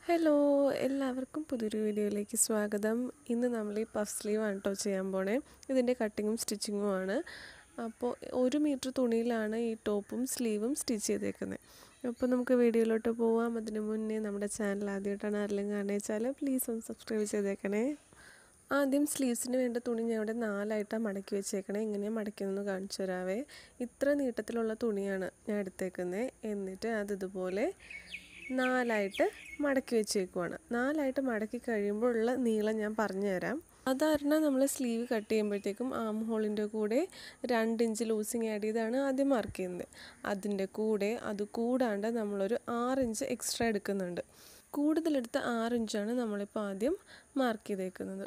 hello എല്ലാവർക്കും പുതിയൊരു വീഡിയോയിലേക്ക് സ്വാഗതം ഇന്ന് നമ്മൾ ഈ പഫ് സ്ലീവ് ആണ് കേട്ടോ ചെയ്യാൻ പോണേ ഇതിൻ്റെ കട്ടിങ്ങും സ്റ്റിച്ചിങ്ങും ആണ് അപ്പോൾ ഒരു മീറ്റർ തുണിയിലാണ് ഈ ടോപ്പും സ്ലീവും സ്റ്റിച്ച് ചെയ്തേക്കുന്നത് അപ്പോൾ നമുക്ക് വീഡിയോയിലോട്ട് പോവാം അതിന് മുന്നേ നമ്മുടെ ചാനൽ ആദ്യമായിട്ടാണ് ആരെങ്കിലും കാണുകച്ചാൽ പ്ലീസ് ഒന്ന് സബ്സ്ക്രൈബ് ചെയ്തേക്കണേ ആദ്യം സ്ലീവ്സിന് വേണ്ട തുണി ഞാൻ ഇവിടെ നാലായിട്ടാണ് മടക്കി വെച്ചേക്കണേ എങ്ങനെയാണ് മടക്കിയതെന്ന് കാണിച്ചു തരാവേ ഇത്ര നീട്ടത്തിലുള്ള തുണിയാണ് ഞാൻ എടുത്തേക്കുന്നത് എന്നിട്ട് അത് ഇതുപോലെ നാലായിട്ട് മടക്കി വെച്ചേക്കുവാണ് നാലായിട്ട് മടക്കി കഴിയുമ്പോൾ ഉള്ള നീളം ഞാൻ പറഞ്ഞു തരാം സാധാരണ നമ്മൾ സ്ലീവ് കട്ട് ചെയ്യുമ്പോഴത്തേക്കും ആം ഹോളിൻ്റെ കൂടെ രണ്ട് ഇഞ്ച് ലൂസിങ് ആഡ് ചെയ്താണ് ആദ്യം മാർക്ക് ചെയ്യുന്നത് അതിൻ്റെ കൂടെ അത് കൂടാണ്ട് നമ്മളൊരു ആറ് ഇഞ്ച് എക്സ്ട്രാ എടുക്കുന്നുണ്ട് കൂടുതലെടുത്ത ആറ് ഇഞ്ചാണ് നമ്മളിപ്പോൾ ആദ്യം മാർക്ക് ചെയ്തേക്കുന്നത്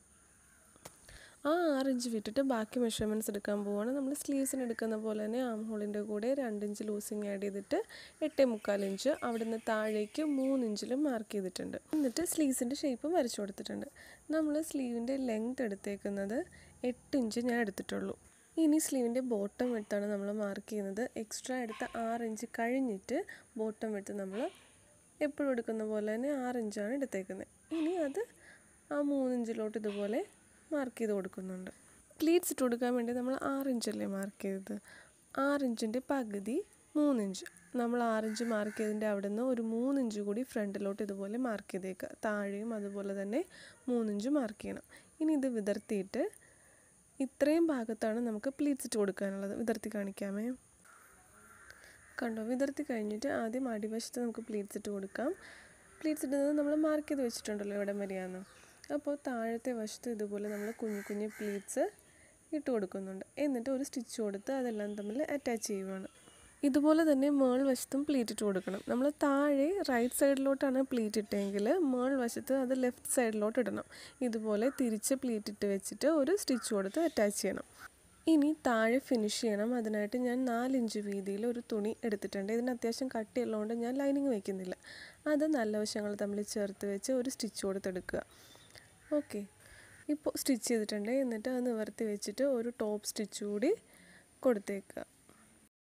ആ ആറ് ഇഞ്ച് വിട്ടിട്ട് ബാക്കി മെഷർമെൻറ്റ്സ് എടുക്കാൻ പോവുകയാണ് നമ്മൾ സ്ലീവ്സിന് എടുക്കുന്ന പോലെ തന്നെ ആം ഹോളിൻ്റെ കൂടെ രണ്ട് ഇഞ്ച് ലൂസിങ് ആഡ് ചെയ്തിട്ട് എട്ടേ മുക്കാൽ ഇഞ്ച് അവിടെ നിന്ന് താഴേക്ക് മൂന്ന് ഇഞ്ചിലും മാർക്ക് ചെയ്തിട്ടുണ്ട് എന്നിട്ട് സ്ലീവ്സിൻ്റെ ഷേപ്പും വരച്ചു കൊടുത്തിട്ടുണ്ട് നമ്മൾ സ്ലീവിൻ്റെ ലെങ്ത് എടുത്തേക്കുന്നത് എട്ട് ഇഞ്ച് ഞാൻ എടുത്തിട്ടുള്ളൂ ഇനി സ്ലീവിൻ്റെ ബോട്ടം എടുത്താണ് നമ്മൾ മാർക്ക് ചെയ്യുന്നത് എക്സ്ട്രാ എടുത്ത ആറ് ഇഞ്ച് കഴിഞ്ഞിട്ട് ബോട്ടം എടുത്ത് നമ്മൾ എപ്പോഴും എടുക്കുന്ന പോലെ തന്നെ ആറ് ഇഞ്ചാണ് എടുത്തേക്കുന്നത് ഇനി അത് ആ മൂന്നിഞ്ചിലോട്ട് ഇതുപോലെ മാർക്ക് ചെയ്ത് കൊടുക്കുന്നുണ്ട് പ്ലീറ്റ്സ് ഇട്ട് കൊടുക്കാൻ വേണ്ടി നമ്മൾ ആറ് ഇഞ്ചല്ലേ മാർക്ക് ചെയ്തത് ആറ് ഇഞ്ചിൻ്റെ പകുതി മൂന്നിഞ്ച് നമ്മൾ ആറിഞ്ച് മാർക്ക് ചെയ്തതിൻ്റെ അവിടെ നിന്ന് ഒരു മൂന്നിഞ്ച് കൂടി ഫ്രണ്ടിലോട്ട് ഇതുപോലെ മാർക്ക് ചെയ്തേക്കുക താഴെയും അതുപോലെ തന്നെ മൂന്നിഞ്ച് മാർക്ക് ചെയ്യണം ഇനി ഇത് വിതർത്തിയിട്ട് ഇത്രയും ഭാഗത്താണ് നമുക്ക് പ്ലീറ്റ്സ് ഇട്ട് കൊടുക്കാനുള്ളത് വിതർത്തി കാണിക്കാമേ കണ്ടോ വിതർത്തി കഴിഞ്ഞിട്ട് ആദ്യം അടിവശത്ത് നമുക്ക് പ്ലീറ്റ്സ് ഇട്ട് കൊടുക്കാം പ്ലീറ്റ്സ് ഇടുന്നത് നമ്മൾ മാർക്ക് ചെയ്ത് വെച്ചിട്ടുണ്ടല്ലോ ഇവിടെ വരെയാന്ന് അപ്പോൾ താഴത്തെ വശത്ത് ഇതുപോലെ നമ്മൾ കുഞ്ഞു കുഞ്ഞു പ്ലീറ്റ്സ് ഇട്ട് കൊടുക്കുന്നുണ്ട് എന്നിട്ട് ഒരു സ്റ്റിച്ച് കൊടുത്ത് അതെല്ലാം തമ്മിൽ അറ്റാച്ച് ചെയ്യുവാണ് ഇതുപോലെ തന്നെ മേൾ വശത്തും പ്ലീറ്റ് ഇട്ട് കൊടുക്കണം നമ്മൾ താഴെ റൈറ്റ് സൈഡിലോട്ടാണ് പ്ലീറ്റ് ഇട്ടെങ്കിൽ മേൾ വശത്ത് അത് ലെഫ്റ്റ് സൈഡിലോട്ട് ഇടണം ഇതുപോലെ തിരിച്ച് പ്ലീറ്റ് ഇട്ട് വെച്ചിട്ട് ഒരു സ്റ്റിച്ച് കൊടുത്ത് അറ്റാച്ച് ചെയ്യണം ഇനി താഴെ ഫിനിഷ് ചെയ്യണം അതിനായിട്ട് ഞാൻ നാലിഞ്ച് വീതിയിൽ ഒരു തുണി എടുത്തിട്ടുണ്ട് ഇതിന് അത്യാവശ്യം കട്ടിയുള്ളതുകൊണ്ട് ഞാൻ ലൈനിങ് വയ്ക്കുന്നില്ല അത് നല്ല വശങ്ങൾ തമ്മിൽ ചേർത്ത് വെച്ച് ഒരു സ്റ്റിച്ച് കൊടുത്തെടുക്കുക ഓക്കെ ഇപ്പോൾ സ്റ്റിച്ച് ചെയ്തിട്ടുണ്ട് എന്നിട്ട് അത് നിവർത്തി വെച്ചിട്ട് ഒരു ടോപ്പ് സ്റ്റിച്ച് കൂടി കൊടുത്തേക്കുക